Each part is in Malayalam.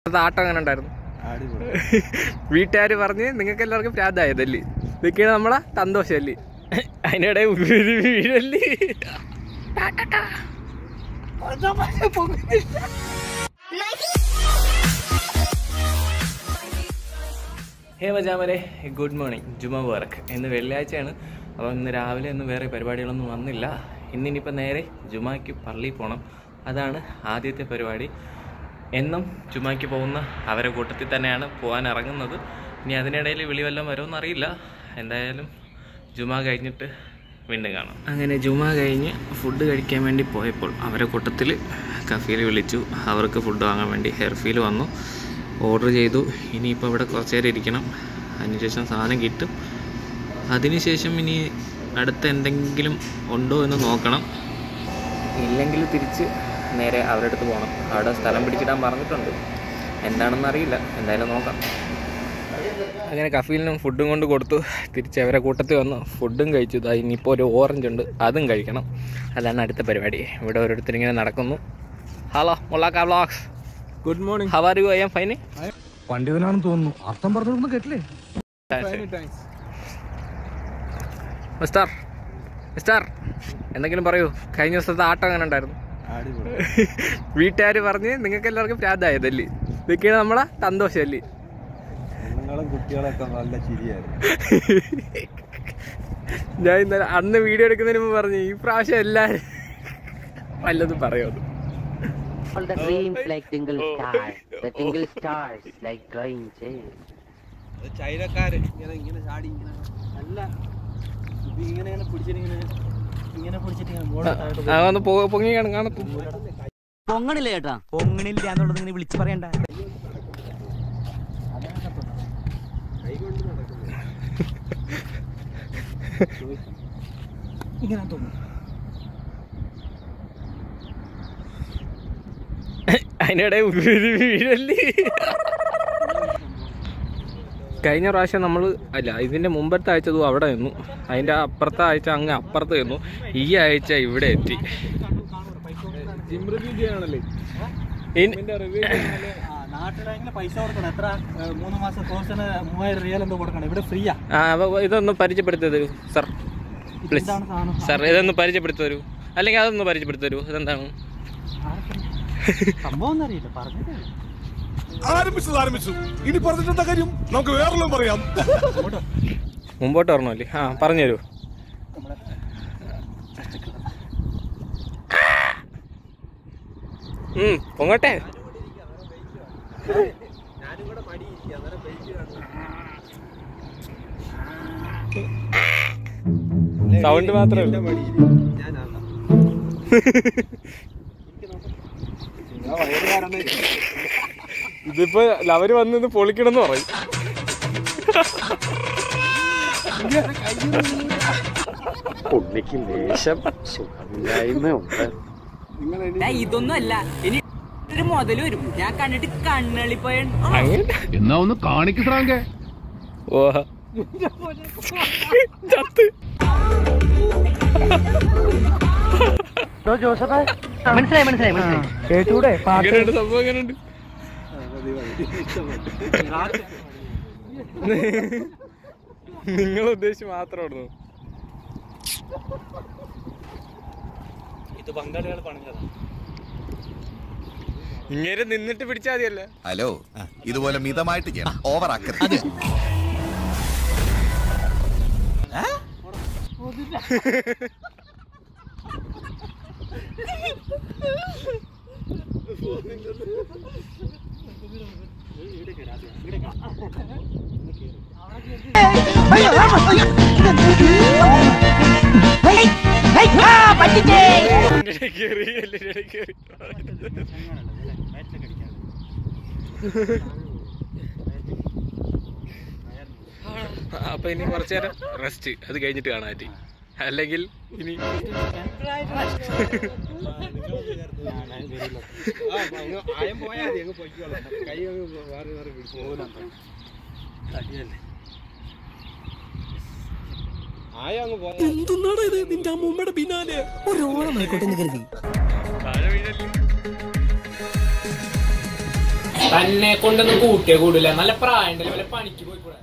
അത് ആട്ടം അങ്ങനെ ഉണ്ടായിരുന്നു അടിപൊളി വീട്ടുകാർ പറഞ്ഞ് നിങ്ങൾക്ക് എല്ലാവർക്കും പ്രാധായതല്ലേ ഇതൊക്കെയാണ് നമ്മളെ സന്തോഷമല്ലേ അതിനിടെ ഒരു വീഴല്ലേ ഹേ മജാമരെ ഗുഡ് മോർണിംഗ് ജുമ വർക്ക് ഇന്ന് വെള്ളിയാഴ്ചയാണ് അപ്പോൾ ഇന്ന് രാവിലെ ഒന്നും വേറെ പരിപാടികളൊന്നും വന്നില്ല ഇന്നിനിപ്പോൾ നേരെ ജുമാക്ക് പള്ളിയിൽ പോകണം അതാണ് ആദ്യത്തെ പരിപാടി എന്നും ജുമാക്ക് പോകുന്ന അവരെ കൂട്ടത്തിൽ തന്നെയാണ് പോകാൻ ഇറങ്ങുന്നത് ഇനി അതിനിടയിൽ വിളി വല്ലതും വരുമെന്ന് അറിയില്ല എന്തായാലും ജുമ കഴിഞ്ഞിട്ട് വീണ്ടും കാണാം അങ്ങനെ ജുമ കഴിഞ്ഞ് ഫുഡ് കഴിക്കാൻ വേണ്ടി പോയപ്പോൾ അവരെ കൂട്ടത്തിൽ കഫീൽ വിളിച്ചു അവർക്ക് ഫുഡ് വാങ്ങാൻ വേണ്ടി ഹെർഫീൽ വന്നു ഓർഡർ ചെയ്തു ഇനിയിപ്പോൾ ഇവിടെ കുറച്ച് നേരം ഇരിക്കണം അതിനുശേഷം സാധനം കിട്ടും അതിനുശേഷം ഇനി അടുത്ത എന്തെങ്കിലും ഉണ്ടോ എന്ന് നോക്കണം ഇല്ലെങ്കിൽ തിരിച്ച് നേരെ അവരുടെ അടുത്ത് പോകണം അവിടെ സ്ഥലം പിടിച്ചിടാൻ പറഞ്ഞിട്ടുണ്ട് എന്താണെന്ന് അറിയില്ല എന്തായാലും നോക്കാം അങ്ങനെ കഫീലിനും ഫുഡും കൊണ്ട് കൊടുത്തു തിരിച്ച് അവരെ കൂട്ടത്തിൽ വന്നു ഫുഡും കഴിച്ചു ഇതാ ഇനിയിപ്പോൾ ഒരു ഓറഞ്ച് ഉണ്ട് അതും കഴിക്കണം അതാണ് അടുത്ത പരിപാടി ഇവിടെ ഓരോരുത്തർ ഇങ്ങനെ നടക്കുന്നു hello Mullakka vlogs good morning how are you I'm fine പണ്ഡിതനാണെന്ന് തോന്നുന്നു അർത്ഥം പറഞ്ഞൊന്നും കേട്ടില്ലേ മിസ്റ്റർ മിസ്റ്റർ എന്തെങ്കിലും പറയൂ കഴിഞ്ഞ ദിവസത്തെ ആട്ടം അങ്ങനെ ഉണ്ടായിരുന്നു അടിപൊളി വീട്ടുകാർ പറഞ്ഞ് നിങ്ങൾക്ക് എല്ലാവർക്കും പ്രാധായതല്ലേ ഇതൊക്കെയാണ് നമ്മളെ സന്തോഷമല്ലേ പെണ്ണുങ്ങളും കുട്ടികളൊക്കെ നല്ല ചിരിയായിരുന്നു ഞാൻ ഇന്നലെ അന്ന് വീഡിയോ എടുക്കുന്നതിന് മുമ്പ് പറഞ്ഞു ഈ പ്രാവശ്യം എല്ലാവരും വല്ലതും പറയുമെന്ന് All the dreams like tingle stars, the tingle stars like glowing gems. അത് ചൈനക്കാര് ഇങ്ങനെ ഇങ്ങനെ ചാടി ഇങ്ങനെ നല്ല ഇത് ഇങ്ങനെ ഇങ്ങനെ പിടിച്ചിട്ടിങ്ങനെ ഇങ്ങനെ പിടിച്ചിട്ട് ഇങ്ങനെ മോളിൽ താഴോട്ട് ആ വന്ന് പോ- പൊങ്ങി കാണും കാണത്തു പൊങ്ങണില്ല ചേട്ടാ പൊങ്ങണില്ല എന്നുള്ളത് ഇങ്ങനെ വിളിച്ചു പറയണ്ട ഇങ്ങനെ തോന്നുന്നു അതിനിടെ ഒരു വീഴല്ലേ കഴിഞ്ഞ പ്രാവശ്യം നമ്മൾ അല്ല ഇതിന്റെ മുമ്പത്തെ ആഴ്ച ഇതും അവിടെ നിന്നു അതിന്റെ അപ്പുറത്തെ ആഴ്ച അങ്ങ് അപ്പുറത്ത് നിന്നു ഈ ആഴ്ച ഇവിടെ എത്തി ജിം റിവ്യൂ ചെയ്യാണല്ലേ ഇനി- റിവ്യൂ നാട്ടിലാണെങ്കിൽ പൈസ കൊടുക്കണം എത്ര ഏ, മൂന്ന് മാസം കോഴ്സിന് മൂവായിരം റിയൽ എന്തോ കൊടുക്കണം ഇവിടെ ഫ്രീയാ ആ അപ്പൊ ഇതൊന്ന് പരിചയപ്പെടുത്തി തരൂ സർ പ്ലീസ് ഇതാണ് സാധനം സർ ഇതൊന്ന് പരിചയപ്പെടുത്തി തരൂ അല്ലെങ്കിൽ അതൊന്ന് പരിചയപ്പെടുത്തി തരൂ ഇതെന്താണ് സംഭവം ഒന്നും അറിയില്ല പറഞ്ഞിട്ടേ ആരംഭിച്ചത് ആരംഭിച്ചു ഇനി പറഞ്ഞിട്ടെന്താ കാര്യം നമുക്ക് വേറെല്ലാം പറയാം മുമ്പോട്ട് പറഞ്ഞല്ലേ ആ പറഞ്ഞു തരൂ ഉം പൊങ്ങട്ടെ സൗണ്ട് മാത്രമല്ല ഇതിപ്പോ അവര് വന്ന് ഇത് പൊളിക്കണമെന്ന് പറയും പുള്ളിക്ക് ലേശം സുഖമില്ലായ്മ ഉണ്ട് ഇതൊന്നും അല്ല ഇനി ഒരു മുതൽ വരും ഞാൻ കണ്ടിട്ട് കണ്ണളിപ്പോയ അങ്ങനെ എന്നാ ഒന്ന് കാണിക്കേ ഓ ചത്ത് മനസ്സിലായി മനസ്സിലായി മനസ്സിലായി എങ്ങനെയുണ്ട് സംഭവം എങ്ങനെയുണ്ട് നിങ്ങൾ ഉദ്ദേശിച്ച് മാത്രമായിരുന്നു ഇത് ബംഗാളികൾ പണിഞ്ഞതാ ഇങ്ങനെ നിന്നിട്ട് പിടിച്ചാൽ മതിയല്ലേ ഹലോ ഇതുപോലെ മിതമായിട്ട് ചെയ്യണം ഓവർ ആക്കരുത് ഇതിന്റെ ഇടയിൽ കേറി, എല്ലിന്റെ ഇടയിൽ കേറി. അപ്പൊ ഇനി കുറച്ചു നേരം റെസ്റ്റ് അത് കഴിഞ്ഞിട്ട് കാണാൻ പറ്റി അല്ലെങ്കിൽ ഇനി ആയം പോയാൽ മതി അങ്ങ് പൊയ്ക്കോളാം കൈ അങ്ങ് മാറി മാറി പിടിച്ചു തടിയല്ലേ ആയ അങ്ങ് പോയാ താഴെ വീഴല്ലേ തന്നെ കൊണ്ടൊന്നും കൂട്ടിയേ കൂടില്ല നല്ല പ്രായം ഉണ്ടല്ലോ വല്ല പണിക്ക് പോയിക്കൂടെ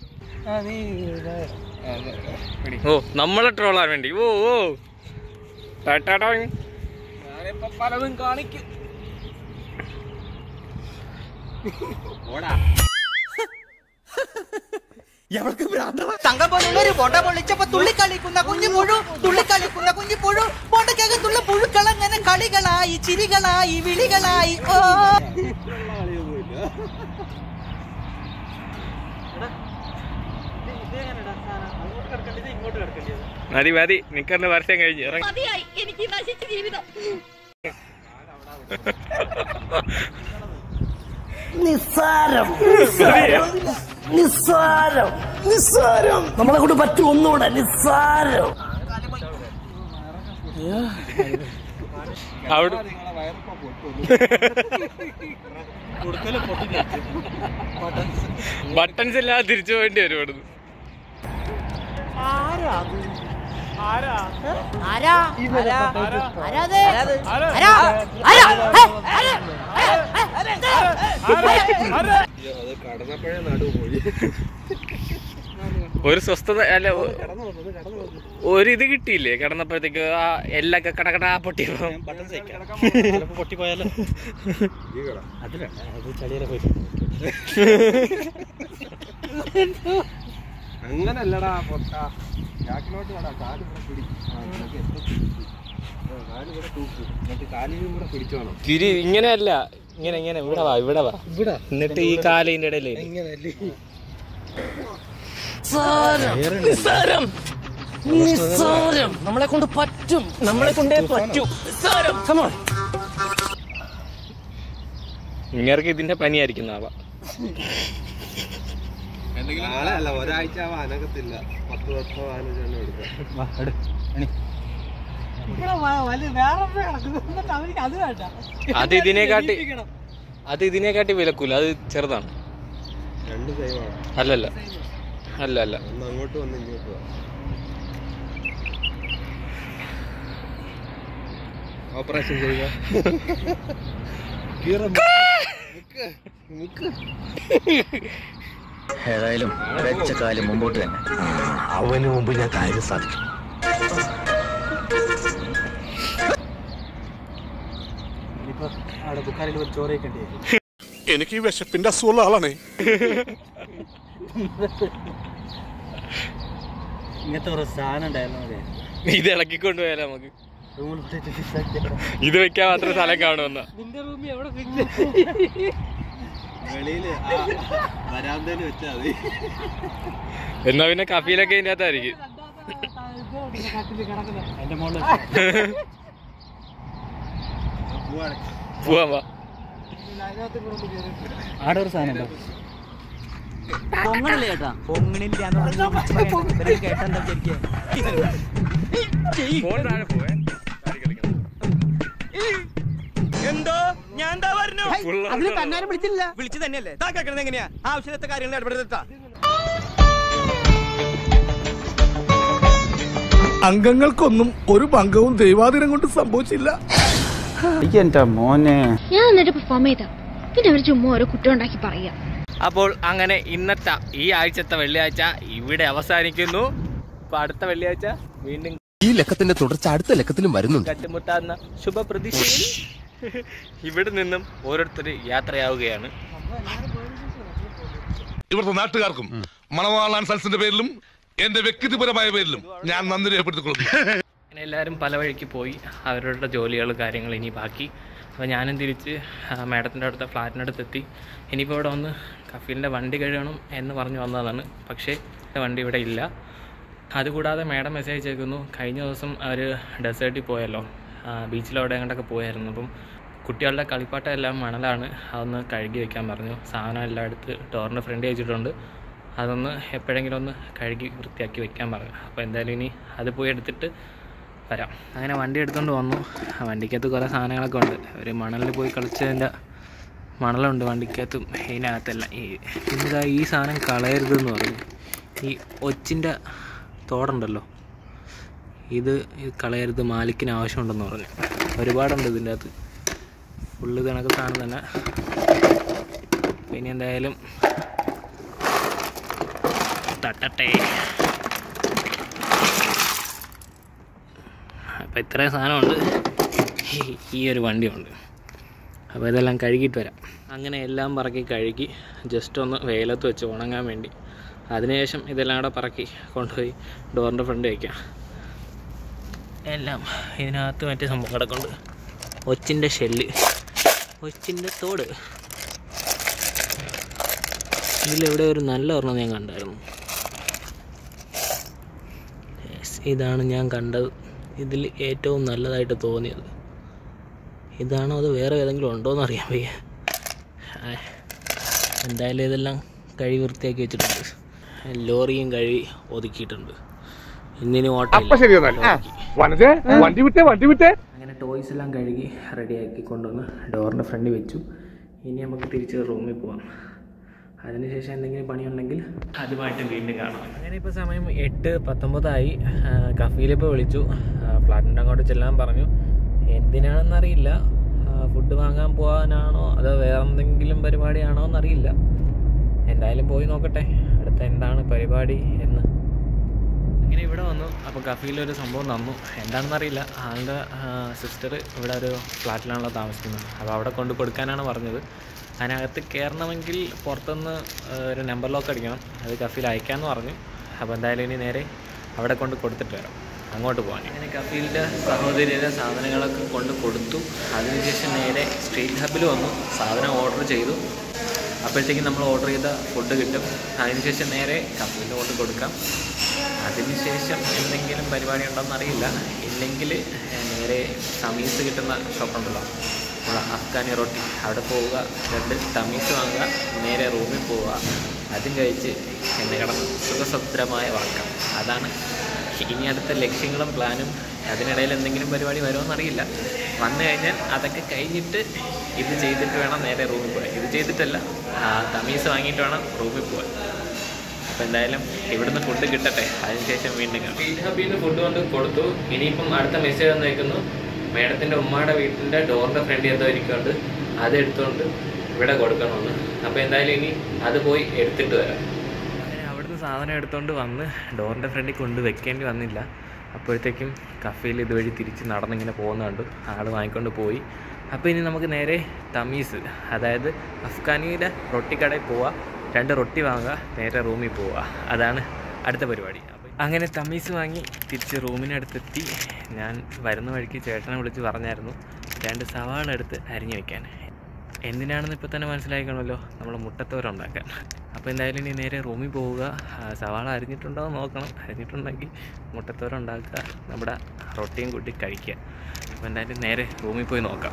ഓ നമ്മളെ ട്രോളാൻ വേണ്ടി ഓ ഓ ടാറ്റാ ഞാനിപ്പോ പലതും കാണിക്കും തങ്കം പോലുള്ള ഒരു ബോണ്ട പൊള്ളിച്ചപ്പോ തുള്ളിക്കളിക്കുന്ന കുഞ്ഞു പുഴു തുള്ളിക്കളിക്കുന്ന കുഞ്ഞു പുഴു ബോണ്ടക്കകത്തുള്ള പുഴുക്കളങ്ങനെ കളികളായി ചിരികളായി വിളികളായി ഓ മതി മതി നിക്കറിന് വർഷം കഴിഞ്ഞ് ഇറങ്ങി മതിയായി എനിക്ക് നശിച്ച ജീവിതം നിസ്സാരം നിസ്സാരം നിസ്സാരം നമ്മളെ കൊണ്ട് പറ്റും ഒന്നുകൂടെ നിസ്സാരം അവിടെ കൊടുക്കല് പൊട്ടില്ല ബട്ടൺസ് ഇല്ലാതെ തിരിച്ചു പോകേണ്ടി വരും ഇവിടുന്ന് ആരാ ആരാ ആരാത് ആരാ ആരാ അത് കടന്നപ്പോഴേ നടു പോയി ഒരു സ്വസ്ഥത അല്ല ഒ- ഒരു ഇത് കിട്ടിയില്ലേ കിടന്നപ്പോഴത്തേക്ക് ആ എല്ലൊക്കെ കടകടാ പൊട്ടിയപ്പോ ബട്ടൺ സഹിക്കാം ചിലപ്പോ പൊട്ടിപ്പോയാലോ അതില അത് ചളിയിലെ പോയി അങ്ങനല്ലടാ പൊട്ട ബാക്കിലോട്ട് വേടാ കാല് ഇവിടെ പിടി ആ, നിനക്ക് എത്ര പിടിച്ചു? ആ, കാല് ഇവിടെ തൂക്ക് എന്നിട്ട് കാലിലും കൂടെ പിടിച്ചോണം തിരി ഇങ്ങനെയല്ല ഇങ്ങനെ ഇങ്ങനെ ഇവിടെ വാ ഇവിടെ വാ ഇവിടെ എന്നിട്ട് ഈ കാലിന്റെ ഇടയിലേ ഇങ്ങനല്ലേ നിസ്സാരം നിസ്സാരം നമ്മളെ കൊണ്ട് പറ്റും നമ്മളെ കൊണ്ടേ പറ്റും നിസ്സാരം Come on. ഇങ്ങർക്ക് ഇതിന്റെ പനിയായിരിക്കുന്നതാവാ നാളെ അല്ല ഒരാഴ്ച ആവാൻ അനക്കത്തില്ല പത്ത് പത്തോ പതിനഞ്ചോ എണ്ണം എടുക്കാം അത് ഇതിനെക്കാട്ടി അത് ഇതിനെക്കാട്ടി വിലക്കൂല അത് ചെറുതാണ് രണ്ട് ദൈവമാണ് അല്ലല്ല അല്ല അല്ല ഒന്ന് അങ്ങോട്ട് വന്ന് ഇങ്ങോട്ട് വാ ഓപ്പറേഷൻ ചെയ്യുക ഏതായാലും വെച്ച കാലം മുമ്പോട്ട് തന്നെ അവന് മുമ്പ് ഞാൻ കാര്യം സാധിക്കും ഇനിയിപ്പോ അവിടെ ബുക്കാരിൽ ഒരു ചോറ് കഴിക്കേണ്ടി വരും എനിക്ക് ഈ വിശപ്പിന്റെ അസുഖമുള്ള ആളാണേ ഇങ്ങനത്തെ ഒരു സാധനം ഉണ്ടായിരുന്നു അതെ ഇത് ഇളക്കിക്കൊണ്ട് പോയാലോ നമുക്ക് റൂമിൽ പോയിട്ട് fix ആക്കിയതാ. ഇത് വെക്കാൻ മാത്രം സ്ഥലം കാണുമെന്ന വെളിയില് ആ വരാന്തേല് വെച്ചാ മതി എന്നാ പിന്നെ കഫീലൊക്കെ ഇതിന്റെ അകത്തായിരിക്കും എന്റെ മോളിൽ പോവാണ് പോവാൻ വാ ആടെ ഒരു സാധനം ഉണ്ടോ പൊങ്ങണില്ല ചേട്ടാ പൊങ്ങണില്ല കേട്ടെന്താ ശരിക്കും ഫോൺ താഴെ പോവേ ചാടി കളിക്കണം. എന്തോ ഞാൻ എന്താ പറഞ്ഞു Full അതിന് ആൾക്കാരാ. തന്നാരും വിളിച്ചില്ല വിളിച്ചു തന്നെയല്ലേ താ കേൾക്കണത് എങ്ങനെയാ ആവശ്യത്തെ കാര്യങ്ങൾ ഇടപെടുത്താ അംഗങ്ങൾക്കൊന്നും ഒരു ഭംഗവും ദൈവാധീനം കൊണ്ട് സംഭവിച്ചില്ല എന്റെ മോനെ ഞാൻ എന്നിട്ട് പെർഫോം ചെയ്ത പിന്നെ അവർ ചുമ്മാ ഓരോ കുറ്റം ഉണ്ടാക്കി പറയാ അപ്പോൾ അങ്ങനെ ഇന്നത്തെ ഈ ആഴ്ചത്തെ വെള്ളിയാഴ്ച ഇവിടെ അവസാനിക്കുന്നു അപ്പൊ അടുത്ത വെള്ളിയാഴ്ച വീണ്ടും ഈ ലക്കത്തിന്റെ തുടർച്ച അടുത്ത ലക്കത്തിലും വരുന്നുണ്ട് കണ്ടുമുട്ടാവുന്ന ശുഭപ്രതീക്ഷയിൽ ഇവിടെ നിന്നും ഓരോരുത്തർ യാത്രയാവുകയാണ് ഇവിടുത്തെ നാട്ടുകാർക്കും മണവാളാൻ സൽസിന്റെ പേരിലും എന്റെ വ്യക്തിപരമായ പേരിലും ഞാൻ നന്ദി രേഖപ്പെടുത്തിക്കൊള്ളുന്നു അങ്ങനെ എല്ലാവരും പല വഴിക്ക് പോയി അവരുടെ ജോലികൾ കാര്യങ്ങൾ ഇനി ബാക്കി അപ്പോൾ ഞാനും തിരിച്ച് മാഡത്തിൻ്റെ അടുത്ത ഫ്ലാറ്റിനടുത്ത് എത്തി ഇനിയിപ്പോൾ ഇവിടെ വന്ന് കഫീലിൻ്റെ വണ്ടി കഴുകണം എന്ന് പറഞ്ഞു വന്നതാണ് പക്ഷേ വണ്ടി ഇവിടെ ഇല്ല അതുകൂടാതെ മാഡം മെസ്സേജ് അയച്ചേക്കുന്നു കഴിഞ്ഞ ദിവസം അവർ ഡെസേർട്ടിൽ പോയല്ലോ ബീച്ചിലവിടെ എങ്ങോട്ടൊക്കെ പോയായിരുന്നു അപ്പം കുട്ടികളുടെ കളിപ്പാട്ടം എല്ലാം മണലാണ് അതൊന്ന് കഴുകി വെക്കാൻ പറഞ്ഞു സാധനം എല്ലാം എടുത്ത് ഡോറിൻ്റെ ഫ്രണ്ട് വെച്ചിട്ടുണ്ട് അതൊന്ന് എപ്പോഴെങ്കിലും ഒന്ന് കഴുകി വൃത്തിയാക്കി വെക്കാൻ പറഞ്ഞു അപ്പോൾ എന്തായാലും ഇനി അത് പോയി എടുത്തിട്ട് വരാം അങ്ങനെ വണ്ടി എടുത്തുകൊണ്ട് വന്നു ആ വണ്ടിക്കകത്ത് കുറേ സാധനങ്ങളൊക്കെ ഉണ്ട് ഒരു മണലിൽ പോയി കളിച്ചതിൻ്റെ മണലുണ്ട് വണ്ടിക്കകത്തും ഇതിനകത്തല്ല ഈ ഇന്നിതാ ഈ സാധനം കളയരുതെന്ന് പറഞ്ഞു ഈ ഒച്ചിൻ്റെ തോടുണ്ടല്ലോ ഇത് ഇത് കളയരുത് മാലിക്കിന് ആവശ്യമുണ്ടെന്ന് പറഞ്ഞു ഒരുപാടുണ്ട് ഇതിൻ്റെ അകത്ത് ഫുള്ള് കണക്ക് സാധനം തന്നെ ഇനി എന്തായാലും തട്ടട്ടെ അപ്പോൾ ഇത്രയും സാധനമുണ്ട് ഈ- ഈ ഒരു വണ്ടിയുണ്ട് അപ്പോൾ ഇതെല്ലാം കഴുകിയിട്ട് വരാം അങ്ങനെ എല്ലാം പറക്കി കഴുകി ജസ്റ്റ് ഒന്ന് വെയിലത്ത് വെച്ച് ഉണങ്ങാൻ വേണ്ടി അതിനുശേഷം ഇതെല്ലാം കൂടെ പറക്കി കൊണ്ടുപോയി ഡോറിൻ്റെ ഫ്രണ്ട് വയ്ക്കാം എല്ലാം ഇതിനകത്ത് മറ്റേ സംഭവം കിടക്കുന്നുണ്ട് ഒച്ചിൻ്റെ ഷെല്ല് ഒച്ചിൻ്റെ തോട് ഇതിലെവിടെ ഒരു നല്ല ഒരെണ്ണം ഞാൻ കണ്ടായിരുന്നു Yes, ഇതാണ് ഞാൻ കണ്ടത് ഇതിൽ ഏറ്റവും നല്ലതായിട്ട് തോന്നിയത് ഇതാണോ അത് വേറെ ഏതെങ്കിലും ഉണ്ടോ എന്ന് അറിയാൻ വയ്യ ആ, എന്തായാലും ഇതെല്ലാം കഴുകി വൃത്തിയാക്കി വെച്ചിട്ടുണ്ട് ലോറിയും കഴുകി ഒതുക്കിയിട്ടുണ്ട് ഇന്നിനി ഓട്ടം വണ്ടി വിട്ടേ വണ്ടി വിട്ടേ അങ്ങനെ ടോയ്സ് എല്ലാം കഴുകി റെഡിയാക്കി കൊണ്ടുവന്ന് ഡോറിൻ്റെ ഫ്രണ്ടിൽ വെച്ചു ഇനി നമുക്ക് തിരിച്ച് റൂമിൽ പോവാം അതിനുശേഷം എന്തെങ്കിലും പണിയുണ്ടെങ്കിൽ അതുമായിട്ട് വീണ്ടും കാണാം അങ്ങനെ ഇപ്പോൾ സമയം എട്ട് പത്തൊമ്പതായി കഫീലിപ്പോൾ വിളിച്ചു ഫ്ലാറ്റിൻ്റെ അങ്ങോട്ട് ചെല്ലാൻ പറഞ്ഞു എന്തിനാണെന്നറിയില്ല ഫുഡ് വാങ്ങാൻ പോകാനാണോ അതോ വേറെ എന്തെങ്കിലും പരിപാടിയാണോ എന്നറിയില്ല എന്തായാലും പോയി നോക്കട്ടെ അടുത്ത എന്താണ് പരിപാടി എന്ന് അങ്ങനെ ഇവിടെ വന്നു അപ്പോൾ കഫീലൊരു സംഭവം തന്നു എന്താണെന്നറിയില്ല ആളുടെ സിസ്റ്റർ ഇവിടെ ഒരു ഫ്ലാറ്റിലാണല്ലോ താമസിക്കുന്നത് അപ്പോൾ അവിടെ കൊണ്ട് കൊടുക്കാനാണ് പറഞ്ഞത് അതിനകത്ത് കയറണമെങ്കിൽ പുറത്തുനിന്ന് ആ, ഒരു നമ്പർ ലോക്ക് അടിക്കണം അത് കഫീൽ അയക്കാമെന്ന് പറഞ്ഞു അപ്പോൾ എന്തായാലും ഇനി നേരെ അവിടെ കൊണ്ട് കൊടുത്തിട്ട് വരാം അങ്ങോട്ട് പോകാൻ അങ്ങനെ കഫീലിൻ്റെ സഹോദരിയുടെ സാധനങ്ങളൊക്കെ കൊണ്ട് കൊടുത്തു അതിനുശേഷം നേരെ സ്ട്രീറ്റ് ഹബിൽ വന്നു സാധനം ഓർഡർ ചെയ്തു അപ്പോഴത്തേക്കും നമ്മൾ ഓർഡർ ചെയ്ത ഫുഡ് കിട്ടും അതിനുശേഷം നേരെ കഫീലിന് കൊണ്ട് കൊടുക്കാം അതിനുശേഷം എന്തെങ്കിലും പരിപാടി ഉണ്ടോയെന്ന് അറിയില്ല ഇല്ലെങ്കിൽ നേരെ സമീസ് കിട്ടുന്ന ഷോപ്പുണ്ടല്ലോ ഉള്ള അഫ്ഗാനി റൊട്ടി അവിടെ പോവുക രണ്ട് തമീസ് വാങ്ങുക നേരെ റൂമിൽ പോവുക അതും കഴിച്ച് എന്നെ കിടന്ന് സുഖസത്രമായ വാക്കാം അതാണ് ഇനി അടുത്ത ലക്ഷ്യങ്ങളും പ്ലാനും അതിനിടയിൽ എന്തെങ്കിലും പരിപാടി വരുമോ അറിയില്ല വന്നു കഴിഞ്ഞാൽ അതൊക്കെ കഴിഞ്ഞിട്ട് ഇത് ചെയ്തിട്ട് വേണം നേരെ റൂമിൽ പോകാൻ ഇത് ചെയ്തിട്ടല്ല ആ തമീസ് വാങ്ങിയിട്ട് വേണം റൂമിൽ പോകാൻ അപ്പോൾ എന്തായാലും ഇവിടുന്ന് ഫുഡ് കിട്ടട്ടെ അതിനുശേഷം വീണ്ടും കാണാം ഫീഡ് ഹബിൽ നിന്ന് ഫുഡ് കൊണ്ട് കൊടുത്തു ഇനിയിപ്പം അടുത്ത മെസ്സേജ് വന്നേക്കുന്നു മേഡത്തിൻ്റെ ഉമ്മയുടെ വീട്ടിൻ്റെ ഡോറിൻ്റെ ഫ്രണ്ടിൽ എന്തോ ഇരിക്കുന്നുണ്ട് അത് എടുത്തുകൊണ്ട് ഇവിടെ കൊടുക്കണമെന്ന് അപ്പോൾ എന്തായാലും ഇനി അത് പോയി എടുത്തിട്ട് വരാം അങ്ങനെ അവിടുന്ന് സാധനം എടുത്തുകൊണ്ട് വന്ന് ഡോറിൻ്റെ ഫ്രണ്ടിൽ കൊണ്ട് വെക്കേണ്ടി വന്നില്ല അപ്പോഴത്തേക്കും കഫയിൽ ഇതുവഴി തിരിച്ച് നടന്നിങ്ങനെ പോകുന്ന കണ്ടു ആൾ വാങ്ങിക്കൊണ്ട് പോയി അപ്പോൾ ഇനി നമുക്ക് നേരെ തമീസ് അതായത് അഫ്ഗാനിയുടെ റൊട്ടിക്കടയിൽ പോവുക രണ്ട് റൊട്ടി വാങ്ങുക നേരെ റൂമിൽ പോവുക അതാണ് അടുത്ത പരിപാടി അപ്പോൾ അങ്ങനെ തമീസ് വാങ്ങി തിരിച്ച് റൂമിനടുത്തെത്തി ഞാൻ വരുന്ന വഴിക്ക് ചേട്ടനെ വിളിച്ച് പറഞ്ഞായിരുന്നു രണ്ട് സവാള എടുത്ത് അരിഞ്ഞു വെക്കാൻ എന്തിനാണെന്ന് ഇപ്പോൾ തന്നെ മനസ്സിലാക്കണമല്ലോ നമ്മൾ മുട്ടത്തോരുണ്ടാക്കാൻ അപ്പോൾ എന്തായാലും ഇനി നേരെ റൂമിൽ പോവുക ആ, സവാള അരിഞ്ഞിട്ടുണ്ടോ എന്ന് നോക്കണം അരിഞ്ഞിട്ടുണ്ടെങ്കിൽ മുട്ടത്തോരുണ്ടാക്കുക നമ്മുടെ റൊട്ടിയും കൂട്ടി കഴിക്കുക അപ്പോൾ എന്തായാലും നേരെ റൂമിൽ പോയി നോക്കാം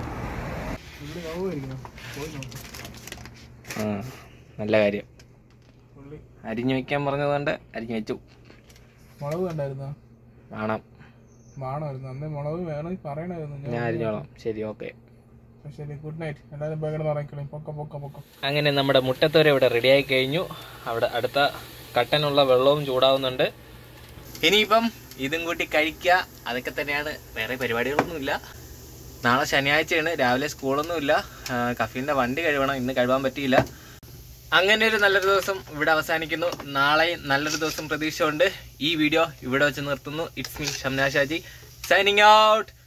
ആ നല്ല കാര്യം അരിഞ്ഞു വെക്കാൻ പറഞ്ഞതുകൊണ്ട് അരിഞ്ഞു വെച്ചു മുളക് കണ്ടായിരുന്നോ വേണം വേണമായിരുന്നു അന്നേ മുളക് വേണമെങ്കിൽ പറയണമായിരുന്നു ഞാൻ അരിഞ്ഞോളാം ശരി ഓക്കെ ശരി ഗുഡ് നൈറ്റ് എല്ലാവരും പോയി കിടന്ന് ഉറങ്ങിക്കളി പൊക്ക പൊക്ക പൊക്ക അങ്ങനെ നമ്മുടെ മുട്ടത്തോര ഇവിടെ റെഡിയായി കഴിഞ്ഞു അവിടെ അടുത്ത കട്ടനുള്ള വെള്ളവും ചൂടാവുന്നുണ്ട് ഇനിയിപ്പം ഇതും കൂട്ടി കഴിക്കുക അതൊക്കെ തന്നെയാണ് വേറെ പരിപാടികളൊന്നുമില്ല നാളെ ശനിയാഴ്ചയാണ് രാവിലെ സ്കൂളൊന്നുമില്ല ആ, കഫീലിൻ്റെ വണ്ടി കഴുകണം ഇന്ന് കഴുകാൻ പറ്റിയില്ല അങ്ങനെ ഒരു നല്ലൊരു ദിവസം ഇവിടെ അവസാനിക്കുന്നു നാളെ നല്ലൊരു ദിവസം പ്രതീക്ഷയുണ്ട് ഈ വീഡിയോ ഇവിടെ വെച്ച് നിർത്തുന്നു it's me Shamna Shaji signing out